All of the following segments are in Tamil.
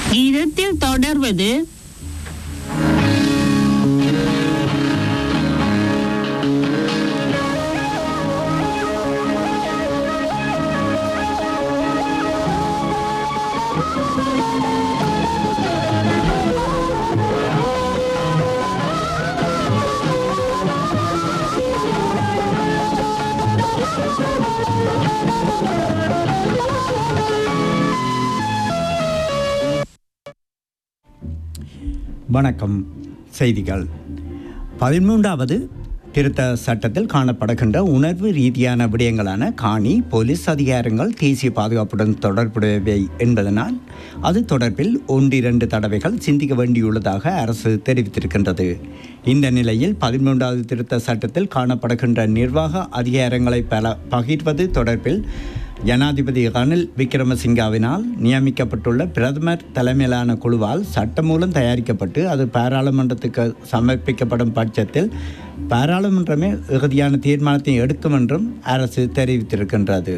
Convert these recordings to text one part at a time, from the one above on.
கீதத்தில் தொடர்வது வணக்கம் செய்திகள் பதிமூன்றாவது திருத்த சட்டத்தில் காணப்படுகின்ற உணர்வு ரீதியான விடயங்களான காணி போலீஸ் அதிகாரங்கள் தேசிய பாதுகாப்புடன் தொடர்புடையவை என்பதனால் அது தொடர்பில் ஒன்றிரண்டு தடவைகள் சிந்திக்க வேண்டியுள்ளதாக அரசு தெரிவித்திருக்கின்றது இந்த நிலையில் பதிமூன்றாவது திருத்த சட்டத்தில் காணப்படுகின்ற நிர்வாக அதிகாரங்களை பல பகிர்வது தொடர்பில் ஜனாதிபதி ரணில் விக்ரமசிங்காவினால் நியமிக்கப்பட்டுள்ள பிரதமர் தலைமையிலான குழுவால் சட்டம் மூலம் தயாரிக்கப்பட்டு அது பாராளுமன்றத்துக்கு சமர்ப்பிக்கப்படும் பட்சத்தில் பாராளுமன்றமே இறுதியான தீர்மானத்தை எடுக்கும் என்றும் அரசு தெரிவித்திருக்கின்றது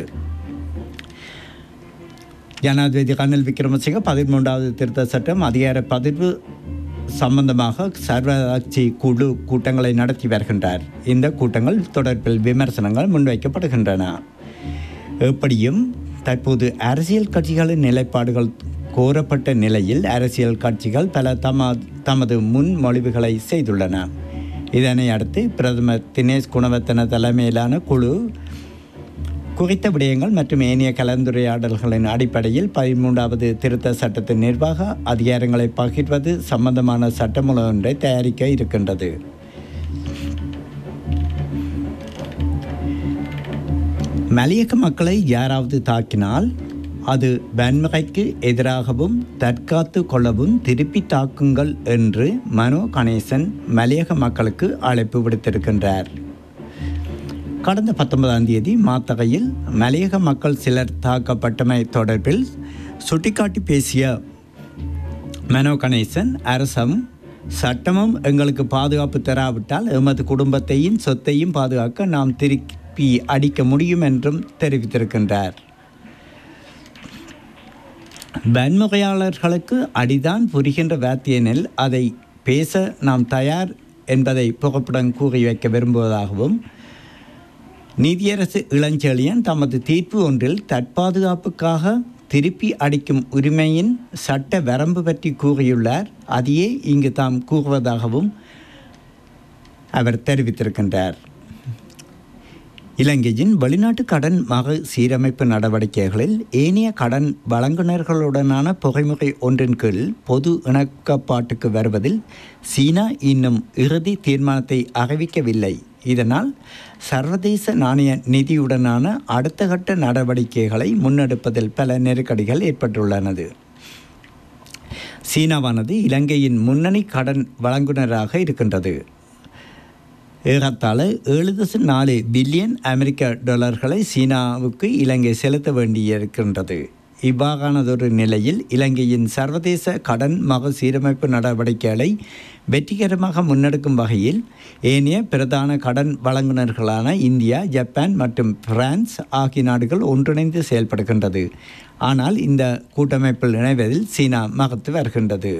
ஜனாதிபதி ரணில் விக்ரமசிங்க பதிமூன்றாவது திருத்த சட்டம் அதிகார பதிவு சம்பந்தமாக சர்வகட்சி குழு கூட்டங்களை நடத்தி வருகின்றார் இந்த கூட்டங்கள் தொடர்பில் விமர்சனங்கள் முன்வைக்கப்படுகின்றன எப்படியும் தற்போது அரசியல் கட்சிகளின் நிலைப்பாடுகள் கோரப்பட்ட நிலையில் அரசியல் கட்சிகள் பல தம தமது முன்மொழிவுகளை செய்துள்ளன இதனை அடுத்து பிரதமர் தினேஷ் குணவர்த்தன தலைமையிலான குழு குறித்த விடயங்கள் மற்றும் ஏனைய கலந்துரையாடல்களின் அடிப்படையில் பதிமூன்றாவது திருத்த சட்டத்தின் நிர்வாக அதிகாரங்களை பகிர்வது சம்பந்தமான சட்டமூலம் ஒன்றை தயாரிக்க இருக்கின்றது மலையக மக்களை யாராவது தாக்கினால் அது வன்முறைக்கு எதிராகவும் தற்காத்து கொள்ளவும் திருப்பி தாக்குங்கள் என்று மனோ கணேசன் மலையக மக்களுக்கு அழைப்பு விடுத்திருக்கின்றார் கடந்த பத்தொன்பதாம் தேதி மாத்தகையில் மலையக மக்கள் சிலர் தாக்கப்பட்டமை தொடர்பில் சுட்டிக்காட்டி பேசிய மனோ கணேசன் அரசும் சட்டமும் எங்களுக்கு பாதுகாப்பு தராவிட்டால் எமது குடும்பத்தையும் சொத்தையும் பாதுகாக்க நாம் திருப்பி அடிக்க முடியும் என்றும் தெரிவித்திருக்கின்றார் வன்முறையாளர்களுக்கு அடிதான் புரிகின்ற வாத்தியனில் அதை பேச நாம் தயார் என்பதை புகப்புடன் கூறி வைக்க விரும்புவதாகவும் நீதியரசு இளஞ்செழியன் தமது தீர்ப்பு ஒன்றில் தற்பாதுகாப்புக்காக திருப்பி அடிக்கும் உரிமையின் சட்ட வரம்பு பற்றி கூறியுள்ளார் அதையே இங்கு தாம் கூறுவதாகவும் அவர் தெரிவித்திருக்கின்றார் இலங்கையின் வெளிநாட்டு கடன் மறு சீரமைப்பு நடவடிக்கைகளில் ஏனைய கடன் வழங்குனர்களுடனான புகைமுறை ஒன்றின் கீழ் பொது இணக்கப்பாட்டுக்கு வருவதில் சீனா இன்னும் இறுதி தீர்மானத்தை அறிவிக்கவில்லை இதனால் சர்வதேச நாணய நிதியுடனான அடுத்த கட்ட நடவடிக்கைகளை முன்னெடுப்பதில் பல நெருக்கடிகள் ஏற்பட்டுள்ளனது சீனாவானது இலங்கையின் முன்னணி கடன் வழங்குனராக இருக்கின்றது ஏறத்தாழ ஏழு தசம் நாலு பில்லியன் அமெரிக்க டாலர்களை சீனாவுக்கு இலங்கை செலுத்த வேண்டியிருக்கின்றது இவ்வாறானதொரு நிலையில் இலங்கையின் சர்வதேச கடன் மக சீரமைப்பு நடவடிக்கைகளை வெற்றிகரமாக முன்னெடுக்கும் வகையில் ஏனைய பிரதான கடன் வழங்குனர்களான இந்தியா ஜப்பான் மற்றும் பிரான்ஸ் ஆகிய நாடுகள் ஒன்றிணைந்து செயல்படுகின்றது ஆனால் இந்த கூட்டமைப்பில் இணைவதில் சீனா மகத்து வருகின்றது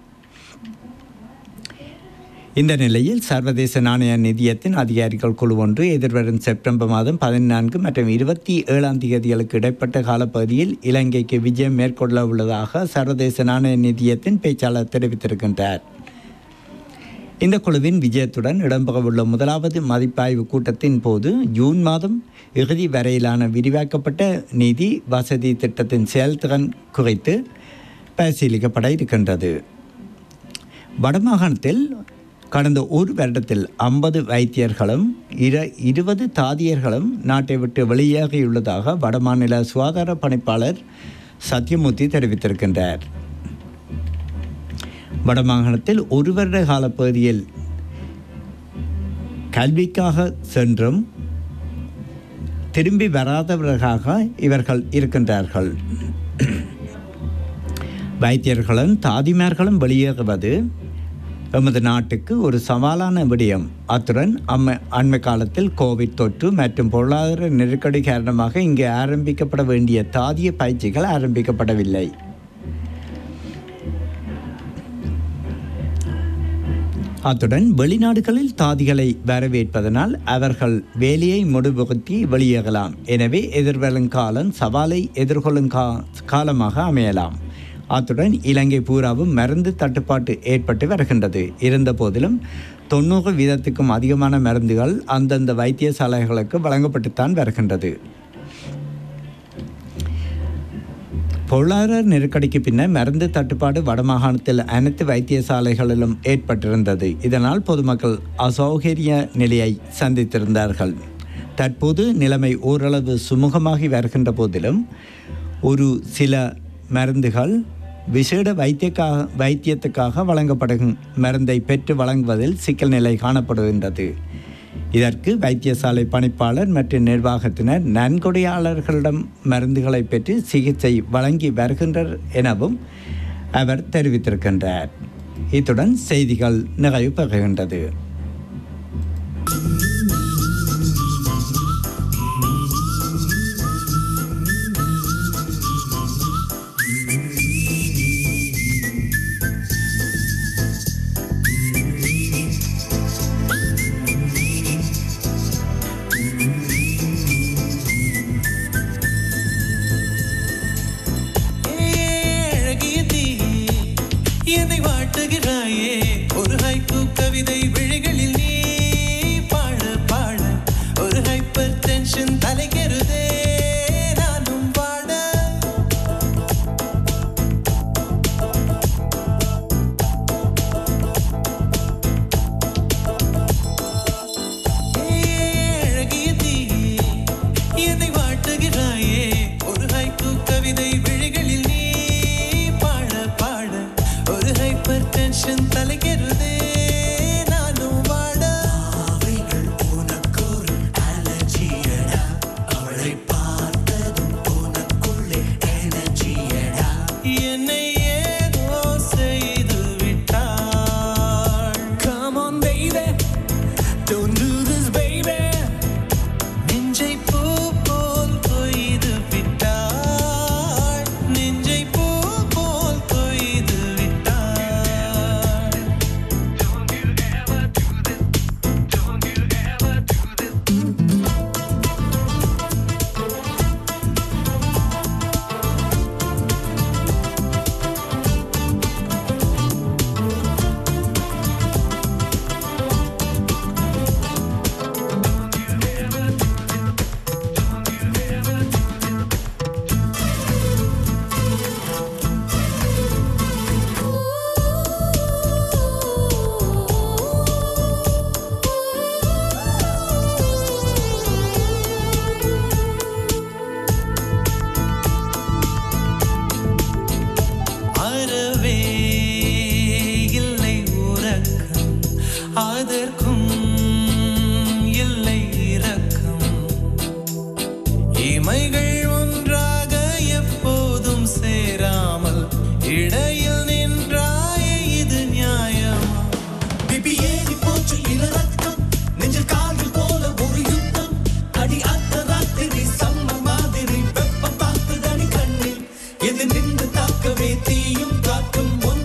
இந்த நிலையில் சர்வதேச நாணய நிதியத்தின் அதிகாரிகள் குழு ஒன்று எதிர்வரும் செப்டம்பர் மாதம் பதினான்கு மற்றும் இருபத்தி ஏழாம் தேதிகளுக்கு இடைப்பட்ட காலப்பகுதியில் இலங்கைக்கு விஜயம் மேற்கொள்ள உள்ளதாக சர்வதேச நாணய நிதியத்தின் பேச்சாளர் தெரிவித்திருக்கின்றார் இந்த குழுவின் விஜயத்துடன் இடம்பெறவுள்ள முதலாவது மதிப்பாய்வு கூட்டத்தின் போது ஜூன் மாதம் இறுதி வரையிலான விரிவாக்கப்பட்ட நிதி வசதி திட்டத்தின் செயல்திறன் குறித்து பரிசீலிக்கப்பட இருக்கின்றது வடமாகாணத்தில் கடந்த ஒரு வருடத்தில் ஐம்பது வைத்தியர்களும் இர இருபது தாதியர்களும் நாட்டை விட்டு வெளியேறியுள்ளதாக வடமாநில சுகாதார பணிப்பாளர் சத்யமூர்த்தி தெரிவித்திருக்கின்றார் வடமாகாணத்தில் ஒரு வருட கால பகுதியில் கல்விக்காக சென்றும் திரும்பி வராதவர்களாக இவர்கள் இருக்கின்றார்கள் வைத்தியர்களும் தாதிமார்களும் வெளியேறுவது எமது நாட்டுக்கு ஒரு சவாலான விடயம் அத்துடன் அம்மை அண்மை காலத்தில் கோவிட் தொற்று மற்றும் பொருளாதார நெருக்கடி காரணமாக இங்கு ஆரம்பிக்கப்பட வேண்டிய தாதிய பயிற்சிகள் ஆரம்பிக்கப்படவில்லை அத்துடன் வெளிநாடுகளில் தாதிகளை வரவேற்பதனால் அவர்கள் வேலையை முடிவுறுத்தி வெளியேறலாம் எனவே எதிர்வரும் காலம் சவாலை எதிர்கொள்ளும் கா காலமாக அமையலாம் அத்துடன் இலங்கை பூராவும் மருந்து தட்டுப்பாட்டு ஏற்பட்டு வருகின்றது இருந்த போதிலும் தொண்ணூறு வீதத்துக்கும் அதிகமான மருந்துகள் அந்தந்த வைத்தியசாலைகளுக்கு வழங்கப்பட்டுத்தான் வருகின்றது பொருளாதார நெருக்கடிக்கு பின்னர் மருந்து தட்டுப்பாடு வடமாகாணத்தில் அனைத்து வைத்தியசாலைகளிலும் ஏற்பட்டிருந்தது இதனால் பொதுமக்கள் அசௌகரிய நிலையை சந்தித்திருந்தார்கள் தற்போது நிலைமை ஓரளவு சுமூகமாகி வருகின்ற போதிலும் ஒரு சில மருந்துகள் விசேட வைத்தியக்காக வைத்தியத்துக்காக வழங்கப்படும் மருந்தை பெற்று வழங்குவதில் சிக்கல் நிலை காணப்படுகின்றது இதற்கு வைத்தியசாலை பணிப்பாளர் மற்றும் நிர்வாகத்தினர் நன்கொடையாளர்களிடம் மருந்துகளை பெற்று சிகிச்சை வழங்கி வருகின்றனர் எனவும் அவர் தெரிவித்திருக்கின்றார் இத்துடன் செய்திகள் நிறைவு பெறுகின்றது அழகிய தீயே, என்னை வாட்டுகிறாயே ஒரு ஹைக்கூ கவிதை விழிகளில் நீ பாட பாட ஒரு ஹைப்பர் டென்ஷன் தலைகருதே நானும் பாட அழகிய தீயே, என்னை வாட்டுகிறாயே ஒரு ஹைக்கூ கவிதை விழிகளில் நீ பாட பாட ஒரு ஹைப்பர் டென்ஷன் தலைகருதே நானும் பாட அவைகள் உனக்கொரு அலர்ஜியடா அவளை பார்த்ததும் உனக்குள்ளே எனர்ஜியடா என்னை ஏதோ செய்து விட்டாள் Come on baby Don't do this, baby. நெஞ்சை பூ போல் கொய்து விட்டாள் நெஞ்சை பூ போல் கொய்து விட்டாள் அறவே இல்லை உறக்கம் அதற்கும் இல்லை இரக்கம் இமைகள் ஒன்றாக எப்போதும் சேராமல் இடையில் நின்றாய இது நியாயமா பிபி ஏறி போச்சு இள ரத்தம் நெஞ்சில் கால்கள் போல ஒரு யுத்தம் அடி அத்த ராத்திரி சம்ம மாதிரி வெப்பம் தாக்குதடி கண்ணில் எது நின்று தாக்கவே தீயும் காற்றும்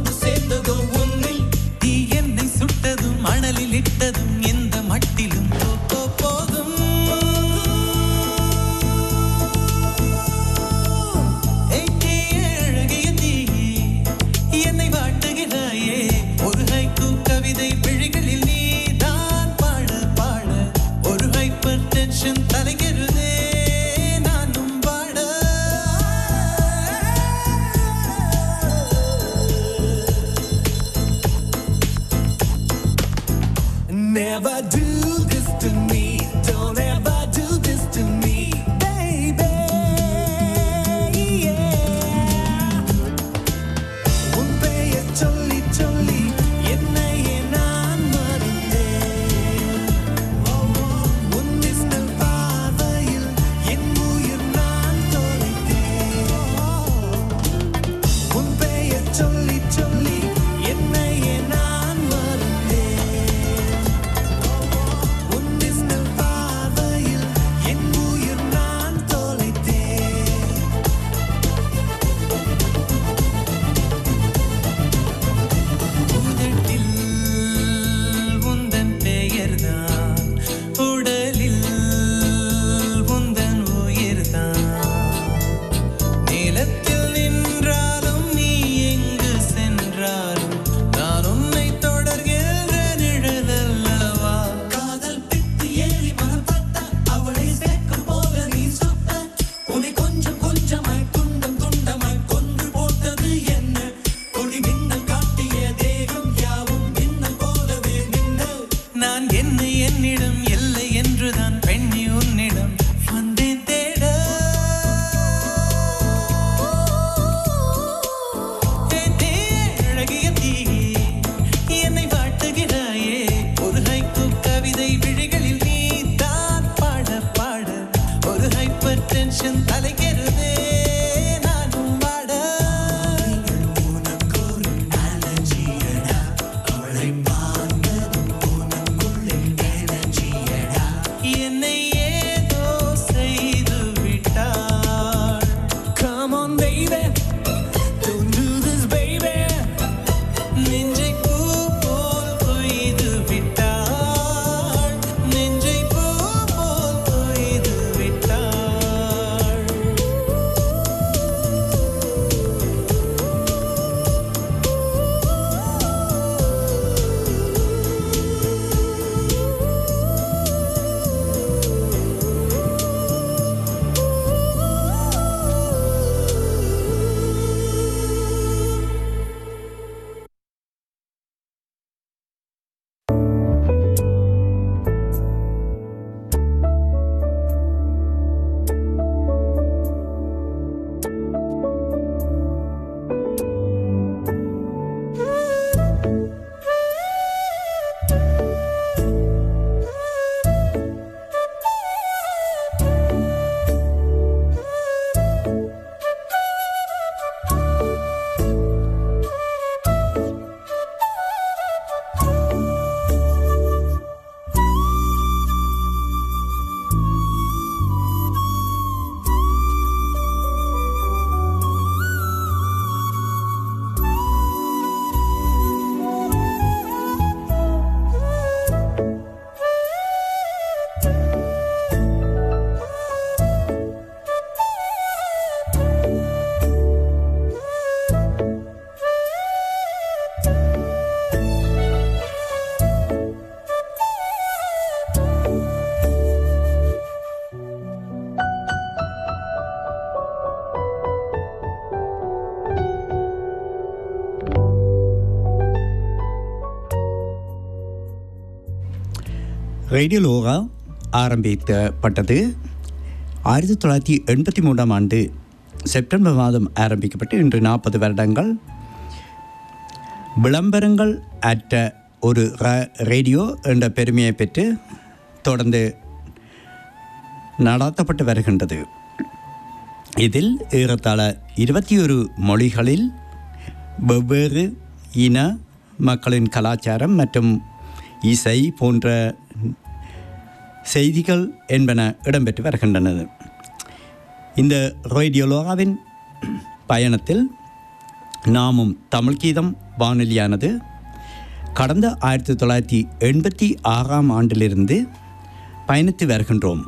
ரேடியோ லோகா ஆரம்பிக்கப்பட்டது ஆயிரத்தி தொள்ளாயிரத்தி எண்பத்தி மூன்றாம் ஆண்டு செப்டம்பர் மாதம் ஆரம்பிக்கப்பட்டு இன்று நாற்பது வருடங்கள் விளம்பரங்கள் அற்ற ஒரு ர- ரேடியோ என்ற பெருமையை பெற்று தொடர்ந்து நடத்தப்பட்டு வருகின்றது இதில் ஏறத்தாழ இருபத்தி ஒரு மொழிகளில் வெவ்வேறு இன மக்களின் கலாச்சாரம் மற்றும் இசை போன்ற செய்திகள் என்பன இடம்பெற்று வருகின்றன இந்த ரேடியோலோகாவின் பயணத்தில் நாமும் தமிழ் கீதம் வானொலியானது கடந்த ஆயிரத்தி தொள்ளாயிரத்தி எண்பத்தி ஆறாம் ஆண்டிலிருந்து பயணித்து வருகின்றோம்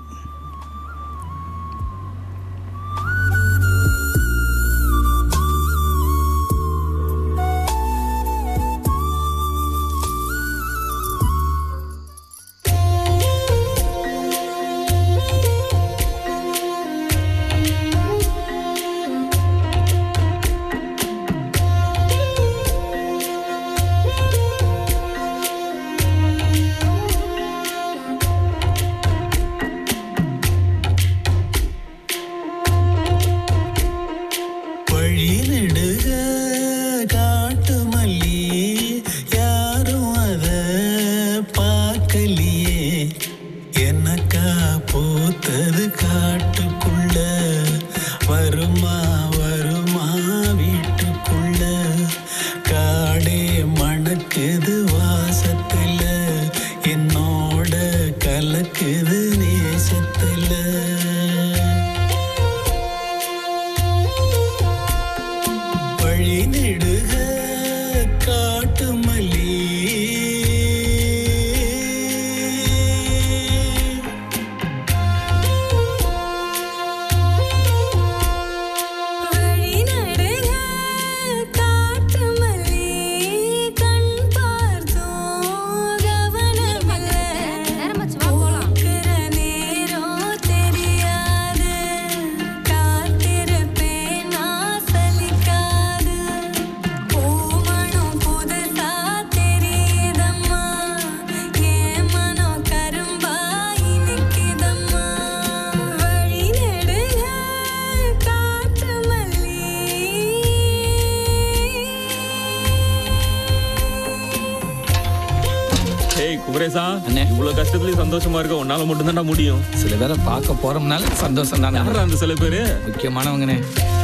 வழி நெடுக காட்டு மல்லி யாரும் அத பார்க்கலையே எனக்கா பூத்தது காட்டுக்குள்ள வருமா வருமா வீட்டுக்குள்ள காடே மணக்குது வாசத்துல என்னோட கலக்குது நேசத்துல வழி நெடுக காட்டு மல்லி வழி நடுக காட்டு மல்லி கண் பார்த்தோம் கவனமில்ல போக்குற நேரம் தெரியாது காத்திருப்பேன் நான் சலிக்காது பூமணம் புதுசா தெரியுதம்மா என் மனம் கரும்பா இனிக்குதம்மா வழி நெடுக காட்டு மல்லி ஏய் குமரேசா இவ்வளவு கஷ்டத்துலயும் சந்தோஷமா இருக்க உன்னால மட்டும்தான்டா முடியும் சில பேரை பார்க்க போறோம்னால சந்தோஷம் தானே யாரா அந்த சில பேரு முக்கியமானவங்கண்ணே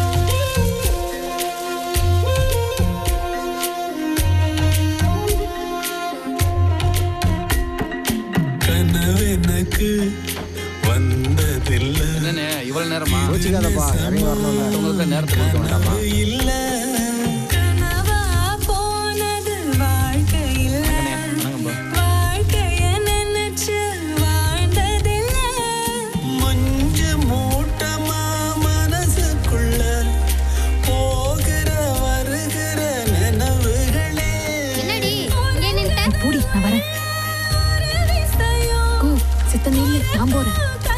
கனவு எனக்கு வந்ததில்லை என்னண்ணே இவ்வளவு நேரமா உங்களுக்கு நேரத்தை கொடுக்க வேண்டாமா இல்ல கனவா போனது வாழ்க்கையில் வணக்கம்பா வாழ்க்கைய நினைச்சு வாழ்ந்ததில்லை மஞ்ச மூட்டமா மனசுக்குள்ள போகிற வருகிற நினைவுகளே என்னடி இங்கே நின்ட்ட பூடி நான் வரேன் கூ சித்த நில்லு நான் போறேன்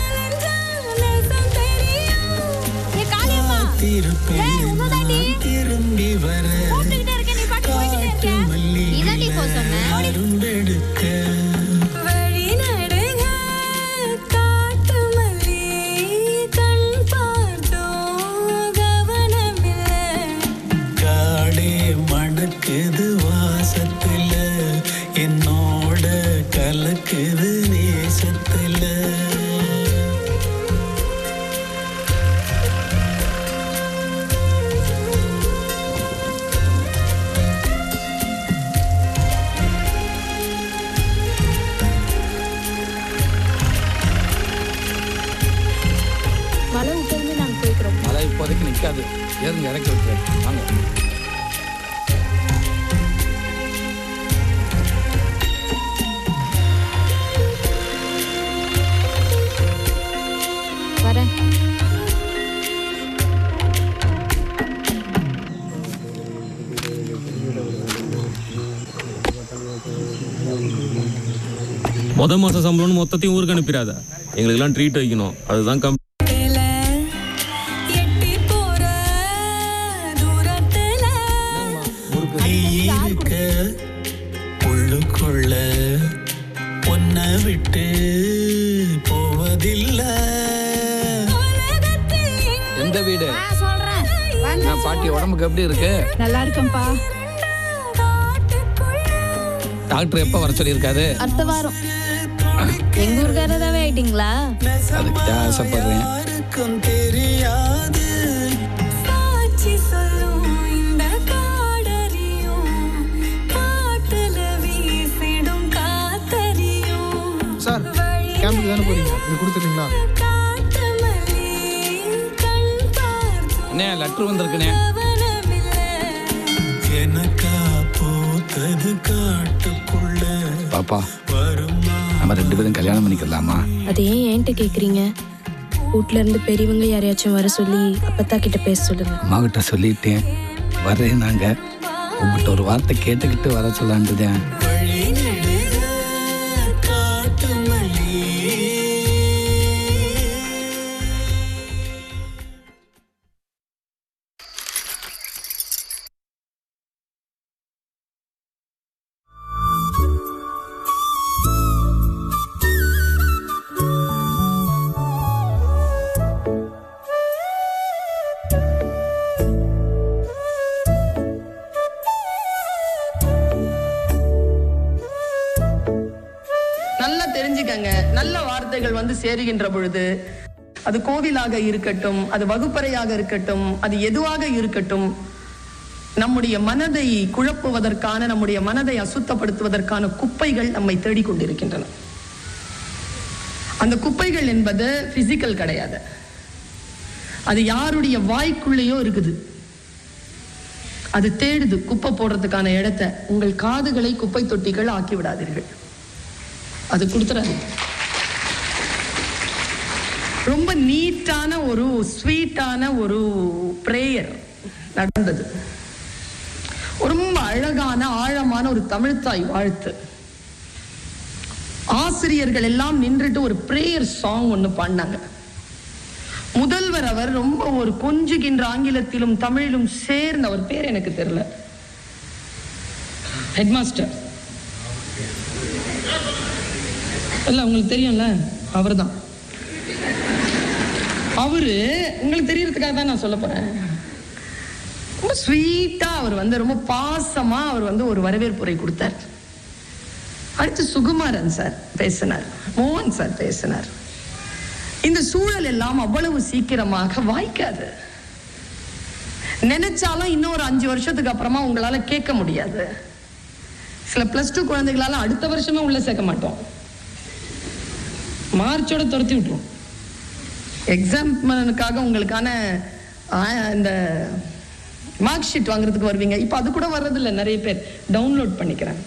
ஏ காளியம்மா ஏய், உன்னதாண்டி. திரும்பி வர கூப்பிட்டுக்கிட்டே இருக்க, நீ பாட்டுக்கு போய்க்கிட்டே இருக்க. இதாண்டி போ சொன்னேன். அருண்டெடுக்க வழி நடுக காட்டு மல்லி கண் பார்த்தோம் கவனமில்லை காடே மணக்குது வாசத்துல என்னோட கலக்குது நேசத்துல மழை விட்டதுமே நாங்க போய்க்கிறோம் மழை இப்போதைக்கு நிக்காது ஏறுங்க இறக்கி விட்டுறேன் வாங்க வரேன் முத மாசம் சம்பளம்னு மொத்தத்தையும் ஊருக்கு அனுப்பிடாத எங்களுக்கெல்லாம் ட்ரீட் வைக்கணும் அதுதான் கம் எட்டி போற தூரத்துல நீ இருக்க உள்ளுக்குள்ள உன்னை விட்டு போவதில்லை எந்த வீடு சொல்றேன் நான் பாட்டி உடம்புக்கு எப்படி இருக்கு நல்லா இருக்கேன்ப்பா டாக்டர் எப்போ வர சொல்லியிருக்காரு அடுத்த வாரம் எங்க ஊருக்காரதாவே ஆயிட்டீங்களா அதுக்கு தான் ஆசைப்படுறேன் யாருக்கும் தெரியாது சாட்சி சொல்லும் இந்த காடறியும் காட்டுல வீசிடும் காத்தறியும் சார் கேம்புக்கு தானே போறீங்க இது கொடுத்துறீங்களா காட்டு மல்லி கண் பார்த்தும் அண்ணே லெட்ரு வந்திருக்குண்ணே கவனமில்லை எனக்கா பூத்தது காட்டுக்குள்ள பாப்பா வருமா நம்ம ரெண்டு பேரும் கல்யாணம் பண்ணிக்கலாமா அது ஏன் என்கிட்ட கேக்குறீங்க வீட்ல இருந்து பெரியவங்க யாரையாச்சும் வர சொல்லி அப்பத்தா கிட்ட பேச சொல்லுங்க அம்மா கிட்ட சொல்லிட்டேன் வரேன் நாங்க உங்கள்கிட்ட ஒரு வார்த்தை கேட்டுக்கிட்டு வர சொல்லான்ட்டுதான் வழி நெடுக காட்டு மல்லி நல்லா தெரிஞ்சுக்கங்க நல்ல வார்த்தைகள் வந்து சேருகின்ற பொழுது அது கோவிலாக இருக்கட்டும் அது வகுப்பறையாக இருக்கட்டும் அது எதுவாக இருக்கட்டும் நம்முடைய மனதை குழப்புவதற்கான நம்முடைய மனதை அசுத்தப்படுத்துவதற்கான குப்பைகள் நம்மை தேடிக்கொண்டிருக்கின்றன அந்த குப்பைகள் என்பது பிசிக்கல் கிடையாது அது யாருடைய வாய்க்குள்ளேயோ இருக்குது அது தேடுது குப்பை போடுறதுக்கான இடத்தை உங்கள் காதுகளை குப்பை தொட்டிகள் ஆக்கி விடாதீர்கள் அது கொடுத்துறாரு ரொம்ப நீட்டான ஒரு ஸ்வீட்டான ஒரு பிரேயர் நடந்தது ரொம்ப அழகான ஆழமான ஒரு தமிழ்த்தாய் வாழ்த்து ஆசிரியர்கள் எல்லாம் நின்றுட்டு ஒரு பிரேயர் சாங் ஒன்று பாடினாங்க முதல்வர் அவர் ரொம்ப ஒரு கொஞ்சுகின்ற ஆங்கிலத்திலும் தமிழிலும் சேர்ந்த அவர் பேர் எனக்கு தெரியல ஹெட்மாஸ்டர் இல்ல உங்களுக்கு தெரியும்ல அவர்தான் அவரு உங்களுக்கு தெரியறதுக்காக தான் நான் சொல்ல போறேன் ரொம்ப ஸ்வீட்டா அவர் வந்து ரொம்ப பாசமா அவர் வந்து ஒரு வரவேற்புரை கொடுத்தார் அடுத்து சுகுமாரன் சார் பேசினார் மோகன் சார் பேசினார் இந்த சூழல் எல்லாம் அவ்வளவு சீக்கிரமாக வாய்க்காது நினைச்சாலும் இன்னும் ஒரு அஞ்சு வருஷத்துக்கு அப்புறமா உங்களால கேட்க முடியாது சில பிளஸ் டூ குழந்தைகளால அடுத்த வருஷமே உள்ள சேர்க்க மாட்டோம் மார்ச்சோட துரத்தி விட்டுரும் எக்ஸாம்னுக்காக உங்களுக்கான ஆ, இந்த மார்க் ஷீட் வாங்குறதுக்கு வருவீங்க இப்போ அது கூட வர்றதில்ல நிறைய பேர் டவுன்லோட் பண்ணிக்கிறேன்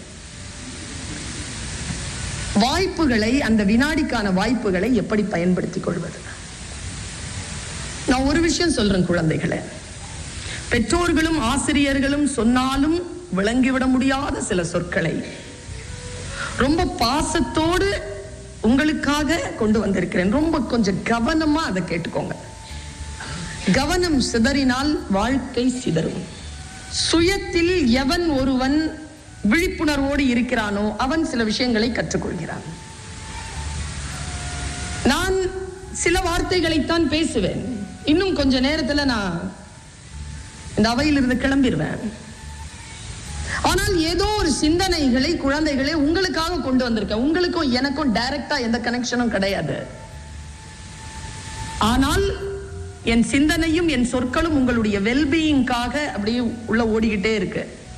வாய்ப்புகளை அந்த வினாடிக்கான வாய்ப்புகளை எப்படி பயன்படுத்திக் கொள்வது நான் ஒரு விஷயம் சொல்றேன் குழந்தைகளே பெற்றோர்களும் ஆசிரியர்களும் சொன்னாலும் விளங்கிவிட முடியாத சில சொற்களை ரொம்ப பாசத்தோடு உங்களுக்காக கொண்டு வந்திருக்கிறேன் ரொம்ப கொஞ்சம் கவனமா அதை கேட்டுக்கோங்க கவனம் சிதறினால் வாழ்க்கை சிதறும் சுயத்தில் எவன் ஒருவன் விழிப்புணர்வோடு இருக்கிறானோ அவன் சில விஷயங்களை கற்றுக்கொள்கிறான் நான் சில வார்த்தைகளைத்தான் பேசுவேன் இன்னும் கொஞ்ச நேரத்துல நான் இந்த அவையிலிருந்து கிளம்பிடுவேன் ஆனால் ஏதோ ஒரு சிந்தனைகளை குழந்தைகளை உங்களுக்காக கொண்டு வந்திருக்கேன் உங்களுக்கும் எனக்கும் டைரக்டா எந்த கனெக்ஷனும் கிடையாது ஆனால் என் சிந்தனையும் என் சொற்களும் உங்களுடைய வெல்பீயிங்காக அப்படியே உள்ள ஓடிக்கிட்டே இருக்கு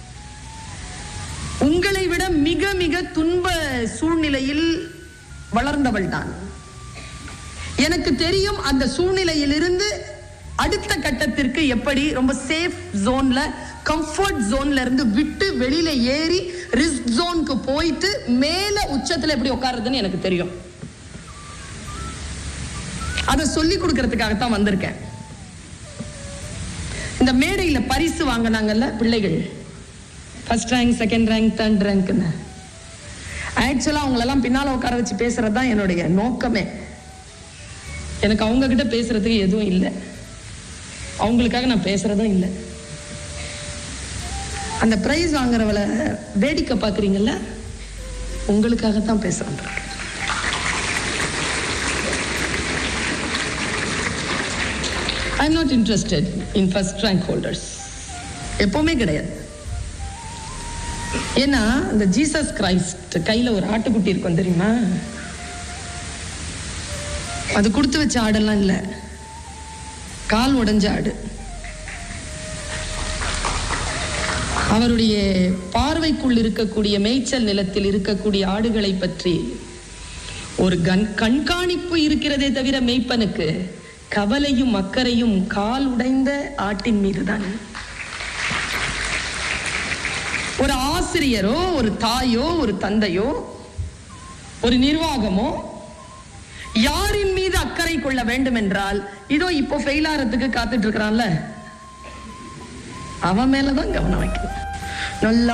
உங்களை விட மிக மிக துன்ப சூழ்நிலையில் வளர்ந்தவள் தான் எனக்கு தெரியும் அந்த சூழ்நிலையிலிருந்து அடுத்த கட்டத்திற்கு எப்படி ரொம்ப சேஃப் ஜோன்ல கம்ஃபர்ட் ஜோன்ல இருந்து விட்டு வெளியில ஏறி ரிஸ்க் ஜோனுக்கு போயிட்டு மேல உச்சத்துல எப்படி உட்காருறதுன்னு எனக்கு தெரியும் அதை சொல்லி கொடுக்கறதுக்காகத்தான் வந்திருக்கேன் இந்த மேடையில பரிசு வாங்கினாங்கல்ல பிள்ளைகள் first rank second rank third ரேங்க்னு ஆக்சுவலா அவங்களெல்லாம் பின்னால உட்கார வச்சு பேசுறது தான் என்னுடைய நோக்கமே எனக்கு அவங்க கிட்ட பேசுறதுக்கு எதுவும் இல்லை அவங்களுக்காக நான் பேசுறதும் இல்லை அந்த பிரைஸ் வாங்குறவளை வேடிக்கை பார்க்குறீங்கல்ல உங்களுக்காகத்தான் பேச வந்திருக்கேன் I am not interested in first rank holders எப்பவுமே கிடையாது ஏன்னா இந்த ஜீசஸ் கிரைஸ்ட் கையில ஒரு ஆட்டுக்குட்டி இருக்கும் தெரியுமா அது கொடுத்து வச்ச ஆடெல்லாம் இல்லை கால் உடைஞ்ச ஆடு அவருடைய பார்வைக்குள் இருக்கக்கூடிய மேய்ச்சல் நிலத்தில் இருக்கக்கூடிய ஆடுகளை பற்றி ஒரு கண் கண்காணிப்பு இருக்கிறதே தவிர மேய்ப்பனுக்கு கவலையும் அக்கறையும் கால் உடைந்த ஆட்டின் மீதுதான் ஒரு ஆசிரியரோ ஒரு தாயோ ஒரு தந்தையோ ஒரு நிர்வாகமோ யாரின் மீது அக்கறை கொள்ள வேண்டும் என்றால் இதோ இப்போ ஃபெயில் ஆறதுக்கு காத்துட்டு இருக்கிறான்ல அவன் மேலதான் கவனம் வைக்கணும் நல்லா